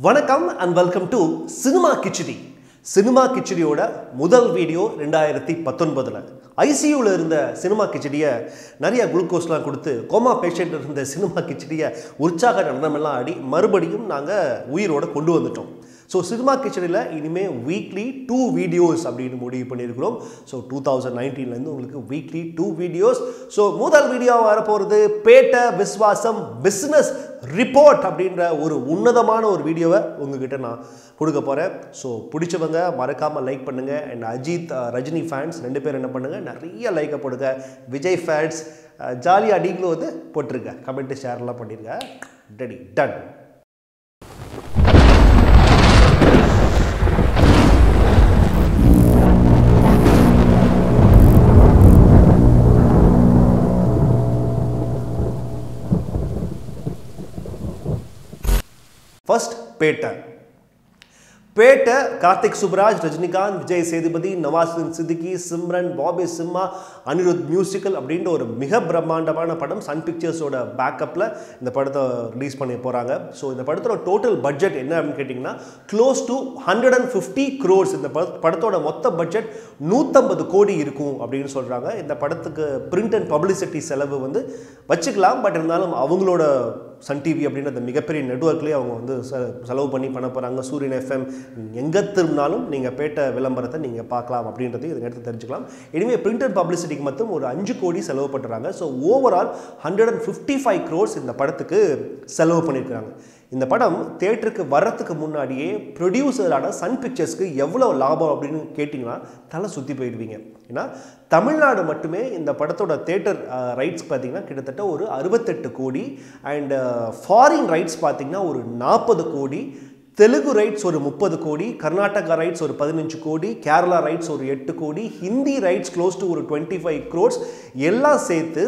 வணக்கம் and welcome to cinema Kichdi cinema கிச்சடியோட முதல் வீடியோ ரெண்டாயிரத்தி பத்தொன்பதில் ஐசியூவில் இருந்த சினிமா கிச்சடியை நிறைய குளுக்கோஸ்லாம் கொடுத்து கோமா பேஷண்ட் இருந்த சினிமா கிச்சடியை உற்சாக நடனமெல்லாம் ஆடி மறுபடியும் நாங்கள் உயிரோட கொண்டு வந்துட்டோம் ஸோ சினிமா கிச்சடியில் இனிமேல் வீக்லி டூ வீடியோஸ் அப்படின்னு முடிவு பண்ணியிருக்கிறோம் ஸோ டூ தௌசண்ட் நைன்டீன்லேருந்து உங்களுக்கு வீக்லி டூ வீடியோஸ் ஸோ முதல் வீடியோ வரப்போகிறது பேட்ட விஸ்வாசம் பிஸ்னஸ் ரிப்போர்ட் அப்படின்ற ஒரு உன்னதமான ஒரு வீடியோவை உங்ககிட்ட நான் கொடுக்க போகிறேன் ஸோ பிடிச்சவங்க மறக்காமல் லைக் பண்ணுங்கள் அண்ட் அஜித் அஹ், ரஜினி ஃபேன்ஸ் ரெண்டு பேர் என்ன பண்ணுங்கள் நிறைய லைக்கை போடுங்க விஜய் ஃபேன்ஸ் ஜாலியாக நீங்களும் வந்து போட்டிருங்க கமெண்ட்டு ஷேர்லாம் பண்ணிருங்க ready done first Petta Petta Karthik Subbaraj Rajinikanth Vijay Sethupathi Nawazuddin Siddiqui Simran Bobby Simha Anirudh musical அப்படின்ற ஒரு மிக பிரம்மாண்டமான படம் சன் பிக்சர்ஸோட பேக்கப்பில் இந்த படத்தை ரிலீஸ் பண்ணி போகிறாங்க ஸோ இந்த படத்தோட டோட்டல் பட்ஜெட் என்ன அப்படின்னு கேட்டிங்கன்னா close to hundred and fifty crores இந்த பட- படத்தோட மொத்த பட்ஜெட் நூற்றம்பது கோடி இருக்கும் அப்படின்னு சொல்கிறாங்க இந்த படத்துக்கு பிரிண்ட் அண்ட் பப்ளிசிட்டி செலவு வந்து வச்சுக்கலாம் பட் இருந்தாலும் அவங்களோட சன் டிவி அப்படின்ற அந்த மிகப்பெரிய நெட்ஒர்க்லேயே அவங்க வந்து செ- செலவு பண்ணி பண்ண போகிறாங்க சூரியன் எஃப்எம் எங்கே திரும்பினாலும் நீங்கள் பேட்ட விளம்பரத்தை நீங்கள் பார்க்கலாம் அப்படின்றது இதை எடுத்து தெரிஞ்சுக்கலாம் இனிமேல் பிரிண்டட் பப்ளிசிட்டிக்கு மட்டும் ஒரு அஞ்சு கோடி செலவு பண்ணுறாங்க so overall hundred and fifty five crores இந்த படத்துக்கு செலவு பண்ணியிருக்கிறாங்க இந்த படம் தேட்டருக்கு வர்றதுக்கு முன்னாடியே ப்ரொடியூசரான சன் பிக்சர்ஸ்க்கு எவ்வளோ லாபம் அப்படின்னு கேட்டிங்கன்னா தலை சுற்றி போயிடுவீங்க ஏன்னா தமிழ்நாடு மட்டுமே இந்த படத்தோட தேட்டர் ரைட்ஸ் பார்த்தீங்கன்னா கிட்டத்தட்ட ஒரு அறுபத்தெட்டு கோடி அண்ட் ஃபாரின் ரைட்ஸ் பார்த்தீங்கன்னா ஒரு நாற்பது கோடி தெலுங்கு ரைட்ஸ் ஒரு முப்பது கோடி கர்நாடகா ரைட்ஸ் ஒரு பதினஞ்சு கோடி கேரளா ரைட்ஸ் ஒரு எட்டு crore Hindi rights close to ஒரு டுவெண்ட்டி ஃபைவ் க்ரோர்ஸ் எல்லாம் சேர்த்து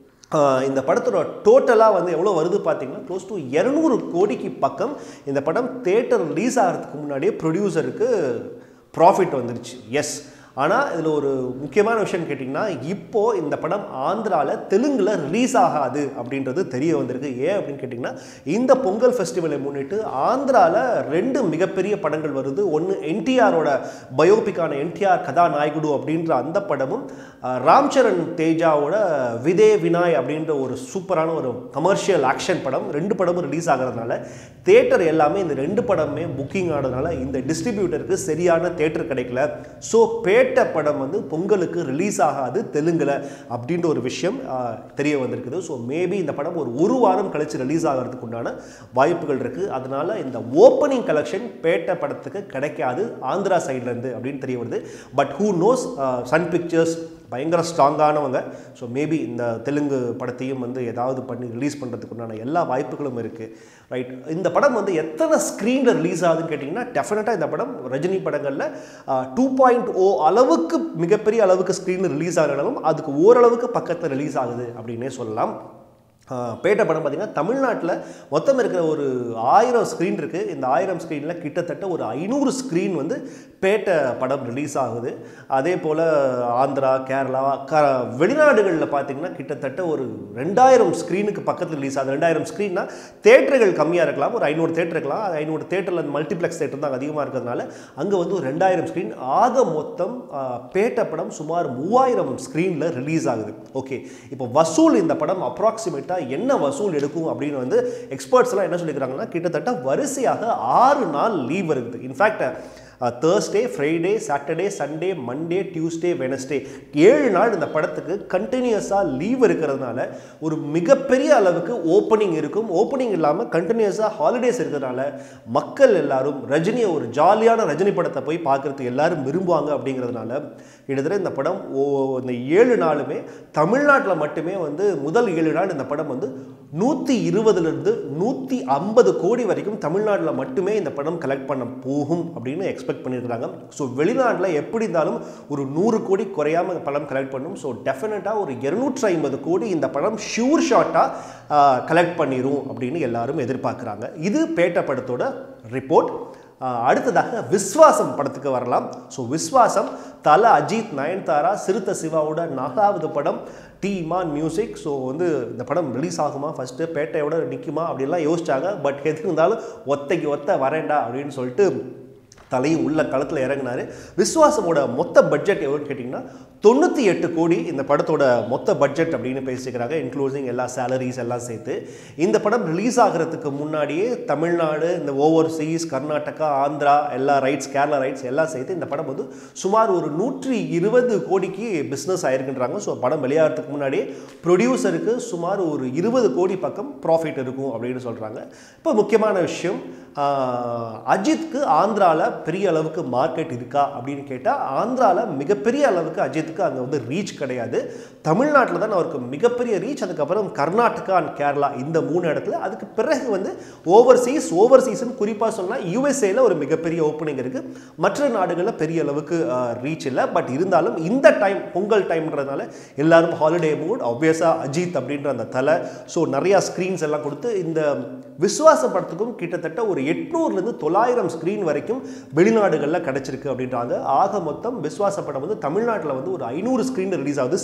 ஆஹ் இந்த படத்தோட டோட்டலாக வந்து எவ்வளோ வருது பார்த்தீங்கன்னா க்ளோஸ் டு இரநூறு கோடிக்கு பக்கம் இந்த படம் தேட்டர் ரிலீஸ் ஆகிறதுக்கு முன்னாடியே ப்ரொடியூசருக்கு ப்ராஃபிட் வந்துருச்சு எஸ் ஆனால் இதில் ஒரு முக்கியமான விஷயம் கேட்டிங்கன்னா இப்போது இந்த படம் ஆந்திராவில் தெலுங்கில் ரிலீஸ் ஆகாது அப்படின்றது தெரிய வந்திருக்கு ஏன் அப்படின்னு கேட்டிங்கன்னா இந்த பொங்கல் ஃபெஸ்டிவலை முன்னிட்டு ஆந்திராவில் ரெண்டு மிகப்பெரிய படங்கள் வருது ஒன்று என்டிஆரோட பயோபிக்கான என்டிஆர் கதாநாயகுடு அப்படின்ற அந்த படமும் அஹ், ராம் சரண் தேஜாவோட விதே வினாய் அப்படின்ற ஒரு சூப்பரான ஒரு கமர்ஷியல் ஆக்ஷன் படம் ரெண்டு படமும் ரிலீஸ் ஆகிறதுனால தேட்டர் எல்லாமே இந்த ரெண்டு படமே புக்கிங் ஆனதுனால இந்த டிஸ்ட்ரிபியூட்டருக்கு சரியான தேட்டர் கிடைக்கல ஸோ பேட்ட படம் வந்து பொங்கலுக்கு ரிலீஸ் ஆகாது தெலுங்குல அப்படின்ற ஒரு விஷயம் ஆஹ், தெரிய வந்திருக்குது ஸோ மேபி இந்த படம் ஒரு ஒரு வாரம் கழிச்சு ரிலீஸ் ஆகிறதுக்கு உண்டான வாய்ப்புகள் இருக்குது அதனால இந்த ஓப்பனிங் கலெக்ஷன் பேட்ட படத்துக்கு கிடைக்காது ஆந்திரா சைட்லேருந்து அப்படின்னு தெரிய வருது but who knows Sun Pictures பயங்கர ஸ்ட்ராங்கானவங்க ஸோ மேபி இந்த தெலுங்கு படத்தையும் வந்து ஏதாவது பண்ணி ரிலீஸ் பண்ணுறதுக்கு உண்டான எல்லா வாய்ப்புகளும் இருக்குது ரைட் இந்த படம் வந்து எத்தனை ஸ்க்ரீனில் ரிலீஸ் ஆகுதுன்னு கேட்டிங்கன்னா டெஃபினட்டாக இந்த படம் ரஜினி படங்களில் டூ பாயிண்ட் ஓ அளவுக்கு மிகப்பெரிய அளவுக்கு ஸ்க்ரீனில் ரிலீஸ் ஆகினாலும் அதுக்கு ஓரளவுக்கு பக்கத்தில் ரிலீஸ் ஆகுது அப்படின்னே சொல்லலாம் ஆஹ் பேட்ட படம் பார்த்திங்கன்னா தமிழ்நாட்டில் மொத்தம் இருக்கிற ஒரு ஆயிரம் ஸ்க்ரீன் இருக்குது இந்த ஆயிரம் ஸ்க்ரீனில் கிட்டத்தட்ட ஒரு ஐநூறு ஸ்க்ரீன் வந்து பேட்ட படம் ரிலீஸ் ஆகுது அதே போல் ஆந்திரா கேரளா க வெளிநாடுகளில் பார்த்திங்கன்னா கிட்டத்தட்ட ஒரு ரெண்டாயிரம் ஸ்க்ரீனுக்கு பக்கத்தில் ரிலீஸ் ஆகுது ரெண்டாயிரம் ஸ்க்ரீன்னா தேட்டர்கள் கம்மியாக இருக்கலாம் ஒரு ஐநூறு தேட்டர் இருக்கலாம் அது ஐநூறு தேட்டரில் மல்டிப்ளெக்ஸ் தேட்டர் தான் அதிகமாக இருக்கிறதுனால அங்கே வந்து ஒரு ரெண்டாயிரம் ஸ்க்ரீன் ஆக மொத்தம் ஆஹ், பேட்ட படம் சுமார் மூவாயிரம் ஸ்க்ரீனில் ரிலீஸ் ஆகுது ஓகே இப்போ வசூல் இந்த படம் அப்ராக்சிமேட்டாக என்ன வசூல் எடுக்கும் அப்படின்னு வந்து எக்ஸ்பர்ட்ஸ் எல்லாம் என்ன சொல்லிக்கிறாங்கன்னா கிட்டத்தட்ட வரிசையாக ஆறு நாள் லீவ் இருக்குது in fact Thursday Friday Saturday Sunday Monday Tuesday Wednesday ஏழு நாள் இந்த படத்துக்கு கண்டினியூஸாக லீவ் இருக்கிறதுனால ஒரு மிகப்பெரிய அளவுக்கு ஓப்பனிங் இருக்கும் ஓப்பனிங் இல்லாமல் கண்டினியூஸாக ஹாலிடேஸ் இருக்கிறதுனால மக்கள் எல்லாரும் ரஜினியை ஒரு ஜாலியான ரஜினி படத்தை போய் பார்க்குறதுக்கு எல்லாரும் விரும்புவாங்க அப்படிங்கிறதுனால கிட்டத்தட்ட இந்த படம் ஓ இந்த ஏழு நாளுமே தமிழ்நாட்டில் மட்டுமே வந்து முதல் ஏழு நாள் இந்த படம் வந்து நூற்றி இருபதுலேருந்து நூற்றி ஐம்பது கோடி வரைக்கும் தமிழ்நாட்டில் மட்டுமே இந்த படம் கலெக்ட் பண்ண போகும் அப்படின்னு எக்ஸ்பெக்ட் பண்ணியிருக்காங்க ஸோ வெளிநாட்டில் எப்படி இருந்தாலும் ஒரு நூறு கோடி குறையாம இந்த படம் கலெக்ட் பண்ணும் ஸோ டெஃபினட்டாக ஒரு இருநூற்றி ஐம்பது கோடி இந்த படம் ஷூர் ஷாட்டாக கலெக்ட் பண்ணிரும் அப்படின்னு எல்லாரும் எதிர்பார்க்குறாங்க இது பேட்ட படத்தோட ரிப்போர்ட் ஆஹ் அடுத்ததாக விஸ்வாசம் படத்துக்கு வரலாம் ஸோ விஸ்வாசம் தல அஜித் நயன்தாரா சிறுத்தை சிவாவோட நாலாவது படம் டி இமான் மியூசிக் ஸோ வந்து இந்த படம் ரிலீஸ் ஆகுமா ஃபஸ்ட்டு பேட்டையோட நிற்குமா அப்படிலாம் யோசிச்சாங்க பட் எது இருந்தாலும் ஒத்தைக்கு ஒத்த வரேன்டா அப்படின்னு சொல்லிட்டு தலையும் உள்ள களத்தில் இறங்கினாரு விஸ்வாசமோட மொத்த பட்ஜெட் எவ்வளோன்னு கேட்டிங்கன்னா தொண்ணூற்றி எட்டு கோடி இந்த படத்தோட மொத்த பட்ஜெட் அப்படின்னு பேசிக்கிறாங்க இன்க்ளூசிங் எல்லா சேலரிஸ் எல்லாம் சேர்த்து இந்த படம் ரிலீஸ் ஆகிறதுக்கு முன்னாடியே தமிழ்நாடு இந்த ஓவர்சீஸ் கர்நாடகா ஆந்திரா எல்லா ரைட்ஸ் கேரளா ரைட்ஸ் எல்லாம் சேர்த்து இந்த படம் வந்து சுமார் ஒரு நூற்றி இருபது கோடிக்கு பிஸ்னஸ் ஆயிருக்குன்றாங்க ஸோ படம் வெளியாகிறதுக்கு முன்னாடியே ப்ரொடியூசருக்கு சுமார் ஒரு இருபது கோடி பக்கம் ப்ராஃபிட் இருக்கும் அப்படின்னு சொல்கிறாங்க இப்போ முக்கியமான விஷயம் ஆஹ், அஜித்க்கு ஆந்திராவில் பெரிய அளவுக்கு மார்க்கெட் இருக்கா அப்படின்னு கேட்டால் ஆந்திராவில் மிகப்பெரிய அளவுக்கு அஜித்துக்கு அங்கே வந்து ரீச் கிடையாது தமிழ்நாட்டில் தான் அவருக்கு மிகப்பெரிய ரீச் அதுக்கப்புறம் கர்நாடகா அண்ட் கேரளா இந்த மூணு இடத்துல அதுக்கு பிறகு வந்து ஓவர்சீஸ் ஓவர்சீஸ்னு குறிப்பாக சொன்னால் யூஎஸ்ஏல ஒரு மிகப்பெரிய ஓப்பனிங் இருக்குது மற்ற நாடுகளில் பெரிய அளவுக்கு ரீச் இல்லை பட் இருந்தாலும் இந்த டைம் பொங்கல் டைம்ன்றதுனால எல்லாரும் ஹாலிடே மூட் ஆப்வியஸாக அஜித் அப்படின்ற அந்த தலை ஸோ நிறையா ஸ்க்ரீன்ஸ் எல்லாம் கொடுத்து இந்த விசுவாச படத்துக்கும் கிட்டத்தட்ட ஒரு எட்நூறுலேருந்து தொள்ளாயிரம் ஸ்க்ரீன் வரைக்கும் வெளிநாடுகளில் கிடச்சிருக்கு அப்படின்றாங்க ஆக மொத்தம் விசுவாச படம் வந்து தமிழ்நாட்டில் வந்து ஒரு ஐநூறு ஸ்க்ரீன் ரிலீஸ் ஆகுது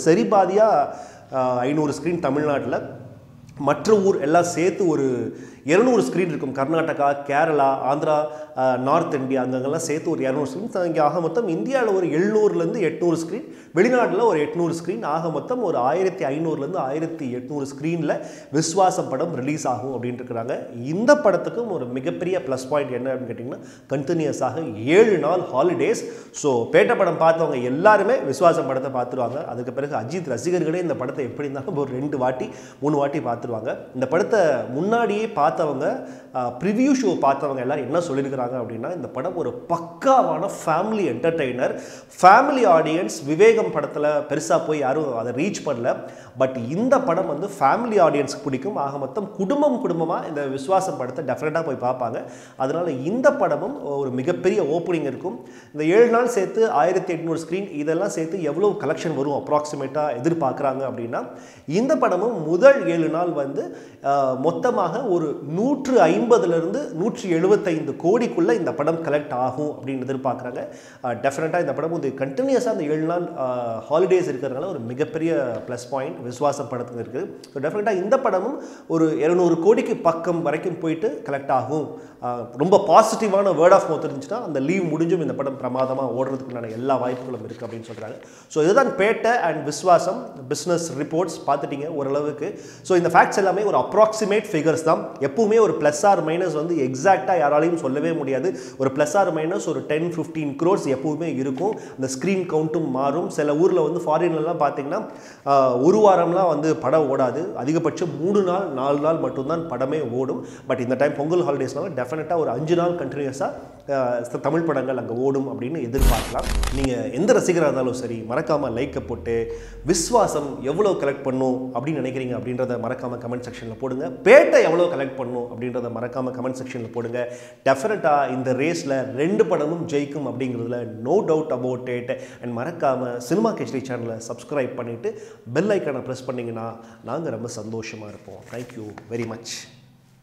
சரிபாதியாக ஐநூறு ஸ்க்ரீன் தமிழ்நாட்டில் மற்ற ஊர் எல்லாம் சேர்த்து ஒரு இரநூறு ஸ்க்ரீன் இருக்கும் கர்நாடகா கேரளா ஆந்திரா அஹ், நார்த் இந்தியா அங்கங்கெல்லாம் சேர்த்து ஒரு இரநூறு ஸ்க்ரீன் இங்கே ஆக மொத்தம் இந்தியாவில் ஒரு எழுநூறுலேருந்து எட்நூறு ஸ்க்ரீன் வெளிநாட்டில் ஒரு எட்நூறு ஸ்க்ரீன் ஆக மொத்தம் ஒரு ஆயிரத்தி ஐநூறுலேருந்து ஆயிரத்தி எட்நூறு ஸ்க்ரீனில் விஸ்வாசம் படம் ரிலீஸ் ஆகும் அப்படின்ட்டு இருக்கிறாங்க இந்த படத்துக்கும் ஒரு மிகப்பெரிய ப்ளஸ் பாயிண்ட் என்ன அப்படின்னு கேட்டிங்கன்னா கண்டினியூஸாக ஏழு நாள் ஹாலிடேஸ் ஸோ பேட்ட படம் பார்த்தவங்க எல்லாருமே விஸ்வாசம் படத்தை பார்த்துருவாங்க அதுக்கு பிறகு அஜித் ரசிகர்களே இந்த படத்தை எப்படி இருந்தாலும் ஒரு ரெண்டு வாட்டி மூணு வாட்டி பார்த்துருவாங்க இந்த படத்தை முன்னாடியே பார்த்தவங்க ப்ரிவ்யூ ஷோ பார்த்தவங்க எல்லாரும் என்ன சொல்லியிருக்கிறாங்க அப்படின்னா இந்த படம் ஒரு பக்காவான family entertainer family audience Vivegam படத்தில் பெருசாக போய் யாரும் அதை ரீச் பண்ணல பட் இந்த படம் வந்து ஃபேமிலி ஆடியன்ஸ்க்கு பிடிக்கும் ஆக மொத்தம் குடும்பம் குடும்பமாக இந்த விஸ்வாசம் படத்தை டெஃபினட்டாக போய் பார்ப்பாங்க அதனால் இந்த படமும் ஒரு மிகப்பெரிய ஓப்பனிங் இருக்கும் இந்த ஏழு நாள் சேர்த்து ஆயிரத்தி எட்நூறு ஸ்க்ரீன் இதெல்லாம் சேர்த்து எவ்வளோ கலெக்ஷன் வரும் அப்ராக்சிமேட்டாக எதிர்பார்க்குறாங்க அப்படின்னா இந்த படமும் முதல் ஏழு நாள் வந்து ஆஹ், மொத்தமாக ஒரு நூற்று ஐம்பதுலேருந்து நூற்றி எழுபத்தைந்து கோடிக்குள்ளே இந்த படம் கலெக்ட் ஆகும் அப்படின்னு எதிர்பார்க்குறாங்க டெஃபினட்டாக இந்த படம் வந்து கண்டினியூஸாக அந்த ஏழு நாள் ஹாலிடேஸ் இருக்கிறதுனால ஒரு மிகப்பெரிய ப்ளஸ் பாயிண்ட் விஸ்வாசம் படத்துக்கு இருக்குது ஸோ டெஃபினட்டாக இந்த படமும் ஒரு இரநூறு கோடிக்கு பக்கம் வரைக்கும் போயிட்டு கலெக்ட் ஆகும் ஆஹ், ரொம்ப பாசிட்டிவான வேர்ட் ஆஃப் மவுத் இருந்துச்சுன்னா அந்த லீவ் முடிஞ்சும் இந்த படம் பிரமாதமாக ஓடுறதுக்குண்டான எல்லா வாய்ப்புகளும் இருக்குது அப்படின்னு சொல்கிறாங்க ஸோ இதுதான் Petta and Viswasam business reports பார்த்துட்டீங்க ஓரளவுக்கு ஸோ இந்த ஃபேக்ட்ஸ் எல்லாமே ஒரு அப்ராக்சிமேட் ஃபிகர்ஸ் தான் எப்பவுமே ஒரு ப்ளஸ் ஆர் மைனஸ் வந்து எக்ஸாக்டாக யாராலையும் சொல்லவே முடியாது ஒரு ப்ளஸ் ஆர் மைனஸ் ஒரு டென் ஃபிஃப்டீன் க்ரோர்ஸ் எப்பவுமே இருக்கும் அந்த ஸ்க்ரீன் கவுண்ட்டும் மாறும் சில ஊரில் வந்து ஃபாரின்லலாம் பார்த்தீங்கன்னா ஆஹ், ஒரு வாரம்லாம் வந்து படம் ஓடாது அதிகபட்சம் மூணு நாள் நாலு நாள் மட்டும்தான் படமே ஓடும் பட் இந்த டைம் பொங்கல் ஹாலிடேஸ்னால டெஃபினட்டாக ஒரு அஞ்சு நாள் கண்டினியூஸாக தமிழ் படங்கள் அங்கே ஓடும் அப்படின்னு எதிர்பார்க்கலாம் நீங்கள் எந்த ரசிகராக இருந்தாலும் சரி மறக்காமல் லைக்கை போட்டு விஸ்வாசம் எவ்வளோ கலெக்ட் பண்ணும் அப்படின்னு நினைக்கிறீங்க அப்படின்றத மறக்காமல் கமெண்ட் செக்ஷனில் போடுங்க பேட்டை எவ்வளோ கலெக்ட் பண்ணும் அப்படின்றத மறக்காமல் கமெண்ட் செக்ஷனில் போடுங்க டெஃபினட்டாக இந்த ரேஸில் ரெண்டு படமும் ஜெயிக்கும் அப்படிங்கிறதுல no doubt about it and மறக்காமல் சினிமா கேஸ்ரி சேனலை சப்ஸ்கிரைப் பண்ணிவிட்டு பெல் ஐக்கானை ப்ரெஸ் பண்ணிங்கன்னா நாங்கள் ரொம்ப சந்தோஷமாக இருப்போம் தேங்க்யூ வெரி மச்